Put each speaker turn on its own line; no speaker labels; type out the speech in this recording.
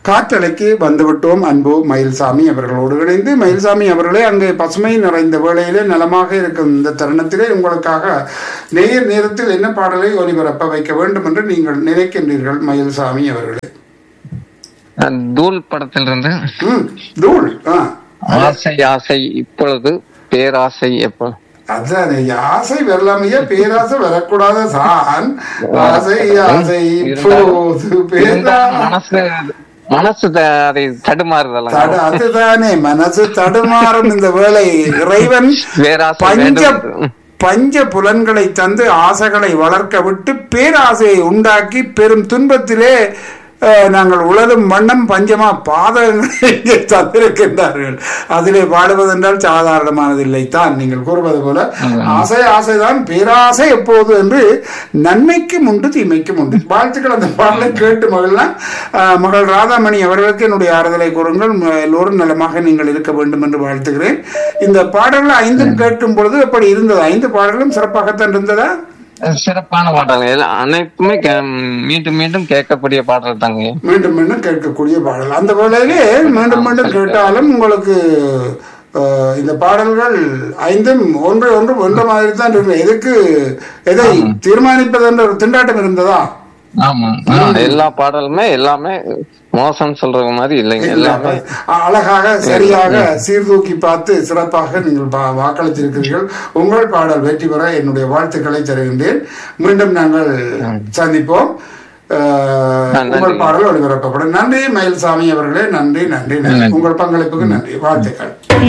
காற்றலைக்கு வந்துவிட்டோம் அன்பு மயில்சாமி அவர்களோடு இணைந்து மயில்சாமி அவர்களே அங்கே பசுமை நிறைந்த வேளையிலே நலமாக இருக்கும் இந்த தருணத்திலே உங்களுக்காக நேர் நேரத்தில் என்ன பாடலை ஒலிபரப்ப வைக்க வேண்டும் என்று நீங்கள் நினைக்கின்றீர்கள் மயில்சாமி அவர்களே
அஹ் தூள் படத்திலிருந்து
ம் தூள் ஆ
ஆசை ஆசை இப்பொழுது பேராசை எப்போ
அதான் ஆசை வரலாமையே பேராசை வரக்கூடாத சான் ஆசை ஆசை இப்போது பேரா
இருந்தாலும் மனசு மனசு த- அதை தடுமாறுதல
தடு அதுதானே மனசு தடுமாறும் இந்த வேளை இறைவன்
பேராசை
பஞ்ச
வேண்டும்
பஞ்ச புலன்களை தந்து ஆசைகளை வளர்க்க விட்டு பேராசையை உண்டாக்கி பெரும் துன்பத்திலே அஹ், நாங்கள் உழலும் வண்ணம் பஞ்சமா பாதகங்களை இங்கே தந்திருக்கின்றார்கள் அதிலே வாழுவதென்றால் சாதாரணமானதில்லை தான் நீங்கள் கூறுவது போல ஆசை ஆசைதான் பேராசை எப்போது என்று நன்மைக்கும் உண்டு தீமைக்கும் உண்டு வாழ்த்துக்கள் அந்த பாடலை கேட்டு மகிழ்லாம் அஹ், மகள் ராதாமணி அவர்களுக்கு என்னுடைய ஆறுதலை கூறுங்கள் ம- எல்லோரும் நலமாக நீங்கள் இருக்க வேண்டும் என்று வாழ்த்துகிறேன் இந்த பாடல்கள் ஐந்தும் கேட்கும் பொழுது எப்படி இருந்தது ஐந்து பாடல்களும் சிறப்பாகத்தான் இருந்ததா
சிறப்பான பாடல்கள் எல்லாம் அனைத்துமே கே- மீண்டும் மீண்டும் கேட்கக்கூடிய பாடல் தாங்க
மீண்டும் மீண்டும் கேட்கக்கூடிய பாடல் அந்த வேளையிலே மீண்டும் மீண்டும் கேட்டாலும் உங்களுக்கு அஹ், இந்த பாடல்கள் ஐந்தும் ஒன்று ஒன்று ஒன்ற மாதிரி தான் இருக்கு எதுக்கு எதை தீர்மானிப்பது என்ற ஒரு திண்டாட்டம் இருந்ததா
ஆமா ஆ, எல்லா பாடலுமே எல்லாமே மோசம் சொல்றது மாதிரி இல்லைங்க எல்லாமே
அ- அழகாக சரியாக சீர்தூக்கி பார்த்து சிறப்பாக நீங்கள் பா- வாக்களித்திருக்கிறீர்கள் உங்கள் பாடல் வெற்றி பெற என்னுடைய வாழ்த்துக்களை தருகின்றேன் மீண்டும் நாங்கள் சந்திப்போம் அஹ்,
நன்றி.
உங்கள் பாடல் ஒளிபரப்பப்படும் நன்றி மயில்சாமி அவர்களே நன்றி நன்றி நன்றி உங்கள் பங்களிப்புக்கு நன்றி வாழ்த்துக்கள்